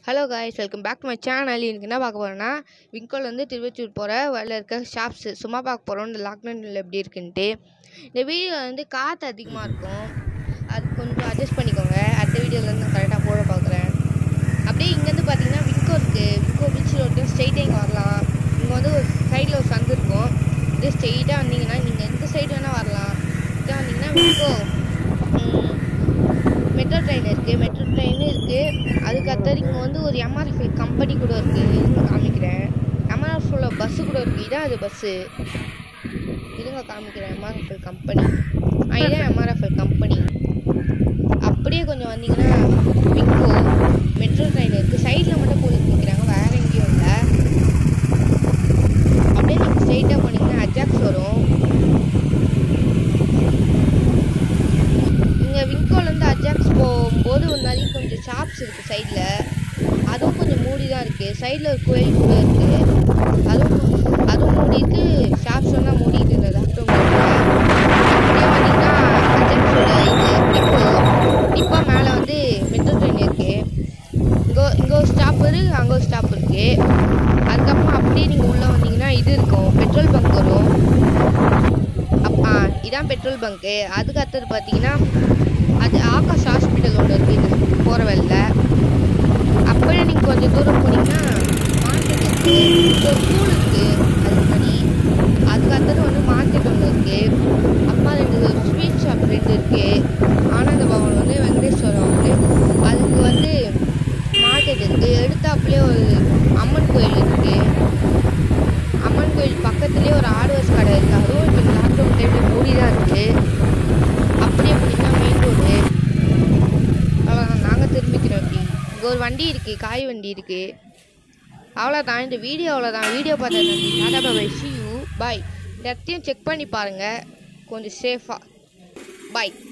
hello guys welcome back to my channel எனக்கு என்ன பார்க்க போகிறேன்னா விங்கோல் வந்து திருவச்சூர் போகிற வழியில் இருக்க ஷாப்ஸு சும்மா பார்க்க போகிறோம் இந்த லாக்டவுனில் எப்படி இருக்குன்ட்டு இந்த வீடியோ வந்து காற்று அதிகமாக இருக்கும் அது கொஞ்சம் அட்ஜஸ்ட் பண்ணிக்கோங்க அடுத்த வீடியோலேருந்து நான் கரெக்டாக போட பார்க்குறேன் அப்படியே இங்கேருந்து பார்த்தீங்கன்னா விங்கோ இருக்குது விங்கோ பீச் ரோட்டு ஸ்ட்ரெயிட்டாக இங்கே வரலாம் இங்கே வந்து ஒரு சைடில் ஒரு சந்து இருக்கும் இது ஸ்ட்ரெயிட்டாக வந்தீங்கன்னா நீங்கள் எந்த சைடு வேணால் வரலாம் இதான் வந்தீங்கன்னா விங்கோ மெட்ரோ ட்ரெயின் இருக்குது மெட்ரோ ட்ரெயின் இருக்குது அதுக்கு அடுத்தது இங்கே வந்து ஒரு எம்ஆர்எஃப்எல் கம்பெனி கூட இருக்குது காமிக்கிறேன் எம்ஆர்எஃப்ல பஸ்ஸு கூட இருக்குது இதான் அது பஸ்ஸு இருங்க காமிக்கிறேன் எம்ஆர்எஃப்எல் கம்பெனி இதான் எம்ஆர்எஃப்எல் கம்பெனி அப்படியே கொஞ்சம் வந்தீங்கன்னா விங்கோ மெட்ரோ ட்ரெயின் இருக்குது சைடில் மட்டும் போலீஸ் நிற்கிறாங்க வேறு எங்கேயும் இல்லை அப்படியே நீங்கள் ஸ்ட்ரெயிட்டாக போனீங்கன்னா அஜாக்ஸ் வரும் இங்கே விங்கோலேருந்து அஜாக்ஸ் போகும்போது ஒரு நிறைய கொஞ்சம் ஷாப்ஸ் இருக்குது சைடில் அதுவும் கொஞ்சம் மூடி தான் இருக்குது சைடில் ஒரு கோயில் கூட இருக்குது அதுவும் அதுவும் மூடி இருக்கு ஷாப்ஸ் எல்லாம் மூடிட்டு இருந்தது அக்டோபர் அப்படியே வந்தீங்கன்னா அஜாக்ஸோட இது டிப்போ டிப்போ மேலே வந்து மெட்ரோ ட்ரெயின் இருக்குது இங்கே இங்கே ஒரு ஸ்டாப் இருக்குது அங்கே ஒரு ஸ்டாப் இருக்குது அதுக்கப்புறம் அப்படியே நீங்கள் உள்ளே வந்தீங்கன்னா இது இருக்கும் பெட்ரோல் பங்க் வரும் அப் ஆ இதான் பெட்ரோல் பங்க்கு அதுக்கு அடுத்தது பார்த்தீங்கன்னா அது ஆகாஷ் ஹாஸ்பிட்டல் ஒன்று இருக்குது இது போகிற வழியில் அப்படியே நீங்கள் கொஞ்சம் தூரம் போனீங்கன்னா மார்க்கெட் இருக்குது ஒரு ஸ்கூல் இருக்குது அது முன்னாடி அதுக்கு அடுத்தது வந்து மார்க்கெட் ஒன்று இருக்குது அப்புறமா ரெண்டு ஸ்வீட் ஷாப் ரெண்டு இருக்குது ஆனந்த பவன் வந்து வெங்கடேஸ்வரம் வந்து அதுக்கு வந்து மார்க்கெட் இருக்குது எடுத்தாப்புலேயே ஒரு அம்மன் கோயில் இருக்குது அம்மன் கோயில் பக்கத்துலேயே ஒரு ஆடுவர்ஸ் கடை இருக்குது அதுவும் இப்போ லாக்டவுன் டைமில் மூடி தான் இருக்குது அப்படியே போனீங்கன்னா மெயின் ரோடு அவ்வளோதான் நாங்கள் திரும்பிக்கிறோம் இப்படி இங்கே ஒரு வண்டி இருக்குது காய் வண்டி இருக்குது அவ்வளோதான் இந்த வீடியோ அவ்வளோதான் வீடியோ பார்த்தா நன்றி டாடா பை சி யூ பாய் இந்த இடத்தையும் செக் பண்ணி பாருங்கள் கொஞ்சம் சேஃபாக பாய்